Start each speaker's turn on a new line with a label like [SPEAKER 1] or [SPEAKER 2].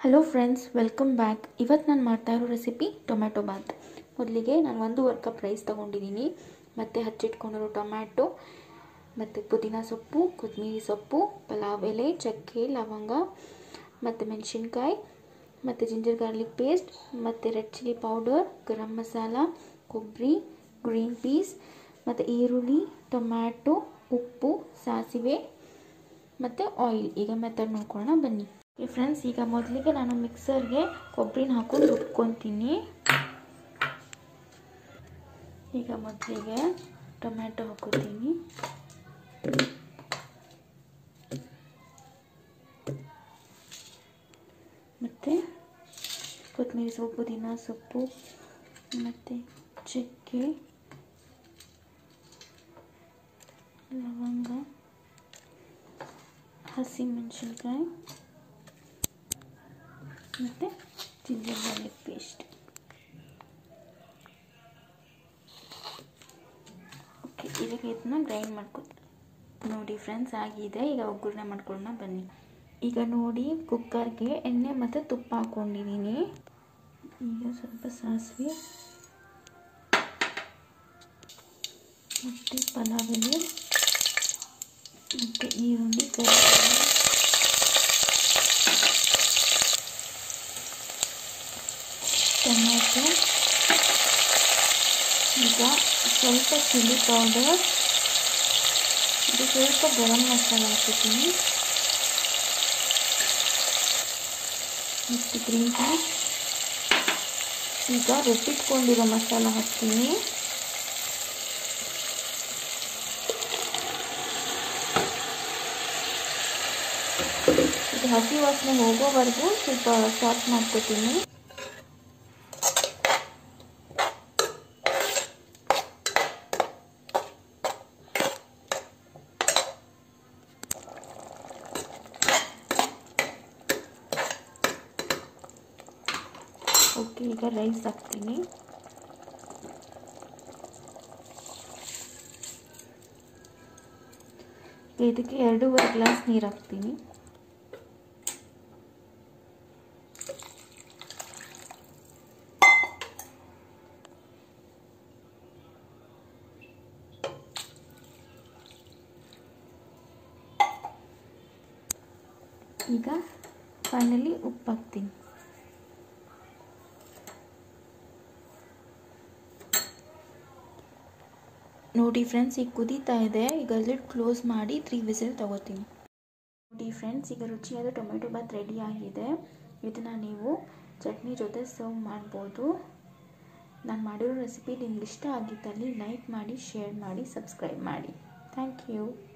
[SPEAKER 1] hello friends welcome back ಇವತ್ತು ನಾನು ಮಾಡ್ತಾ ಇರೋ ರೆಸಿಪಿ ಟೊಮ್ಯಾಟೊ ಬಾತ್ ಮೊದಲಿಗೆ ನಾನು ಒಂದೂವರೆ ಕಪ್ ರೈಸ್ ತೊಗೊಂಡಿದ್ದೀನಿ ಮತ್ತು ಹಚ್ಚಿಟ್ಕೊಂಡಿರೋ ಟೊಮ್ಯಾಟೊ ಮತ್ತು ಪುದೀನ ಸೊಪ್ಪು ಕೊತ್ತಂಬರಿ ಸೊಪ್ಪು ಪಲಾವ್ ಎಲೆ ಚಕ್ಕೆ ಲವಂಗ ಮತ್ತು ಮೆಣಸಿನ್ಕಾಯಿ ಮತ್ತು ಜಿಂಜರ್ ಗಾರ್ಲಿಕ್ ಪೇಸ್ಟ್ ಮತ್ತು red chilli powder garam masala ಕೊಬ್ಬರಿ ಗ್ರೀನ್ ಪೀಸ್ ಮತ್ತು ಈರುಳ್ಳಿ ಟೊಮ್ಯಾಟೊ ಉಪ್ಪು ಸಾಸಿವೆ ಮತ್ತು ಆಯಿಲ್ ಈಗ ಮೆಥಡ್ ನೋಡ್ಕೊಳ್ಳೋಣ ಬನ್ನಿ ಫ್ರೆಂಡ್ಸ್ ಈಗ ಮೊದಲಿಗೆ ನಾನು ಮಿಕ್ಸರ್ಗೆ ಕೊಬ್ಬರಿನ ಹಾಕೊಂಡು ರುಬ್ಕೊತೀನಿ ಈಗ ಮೊದಲಿಗೆ ಟೊಮ್ಯಾಟೊ ಹಾಕೋತೀನಿ ಮತ್ತು ಕೊತ್ತಂಬರಿ ಸೊಪ್ಪು ಪುದೀನ ಸೊಪ್ಪು ಮತ್ತು ಚಕ್ಕೆ ಲವಂಗ ಹಸಿಮೆಣಸಿನ್ಕಾಯಿ ಮತ್ತು ಜಿಂಜರ್ ಗಾರ್ಲಿಕ್ ಪೇಸ್ಟ್ ಓಕೆ ಇವಾಗ ಇದನ್ನ ಗ್ರೈಂಡ್ ಮಾಡ್ಕೊ ನೋಡಿ ಫ್ರೆಂಡ್ಸ್ ಆಗಿದೆ ಈಗ ಒಗ್ಗರಣೆ ಮಾಡ್ಕೊಳ್ಳೋಣ ಬನ್ನಿ ಈಗ ನೋಡಿ ಕುಕ್ಕರ್ಗೆ ಎಣ್ಣೆ ಮತ್ತು ತುಪ್ಪ ಹಾಕ್ಕೊಂಡಿದ್ದೀನಿ ಈಗ ಸ್ವಲ್ಪ ಸಾಸಿವೆ ಮತ್ತು ಪಲಾವ್ ಎಲೆ ಮತ್ತು ಈರುಳ್ಳಿ ಕರಿಬೇವು ಟೊಮ್ಯಾಟೊ ಈಗ ಸ್ವಲ್ಪ ಚಿಲ್ಲಿ ಪೌಡರ್ ಇದು ಸ್ವಲ್ಪ ಗರಂ ಮಸಾಲ ಹಾಕ್ತೀನಿ ಮತ್ತು ಗ್ರೀನ್ ಪೀಸ್ ಈಗ ರುಬ್ಬಿಟ್ಕೊಂಡಿರೋ ಮಸಾಲ ಹಾಕ್ತೀನಿ ಇದು ಹಸಿ ವಾಸನೆ ಹೋಗೋವರೆಗೂ ಸ್ವಲ್ಪ ಸಾಫ್ಟ್ ಮಾಡ್ಕೊತೀನಿ ಓಕೆ ಈಗ ರೈಸ್ ಹಾಕ್ತೀನಿ ಇದಕ್ಕೆ ಎರಡೂವರೆ ಗ್ಲಾಸ್ ನೀರು ಹಾಕ್ತೀನಿ ಈಗ ಫೈನಲಿ ಉಪ್ಪು ಹಾಕ್ತೀನಿ ನೋಡಿ ಫ್ರೆಂಡ್ಸ್ ಈಗ ಕುದೀತಾ ಇದೆ ಈಗ ಲಿಡ್ ಕ್ಲೋಸ್ ಮಾಡಿ ತ್ರೀ ವಿಸಿಲ್ ತಗೋತೀನಿ ನೋಡಿ ಫ್ರೆಂಡ್ಸ್ ಈಗ ರುಚಿಯಾದ ಟೊಮೆಟೊ ಬಾತ್ ರೆಡಿ ಆಗಿದೆ ಇದನ್ನು ನೀವು ಚಟ್ನಿ ಜೊತೆ ಸರ್ವ್ ಮಾಡ್ಬೋದು ನಾನು ಮಾಡಿರೋ ರೆಸಿಪಿ ನಿಮ್ಗೆ ಇಷ್ಟ ಆಗಿದ್ದಲ್ಲಿ ಲೈಕ್ ಮಾಡಿ ಶೇರ್ ಮಾಡಿ ಸಬ್ಸ್ಕ್ರೈಬ್ ಮಾಡಿ ಥ್ಯಾಂಕ್ ಯು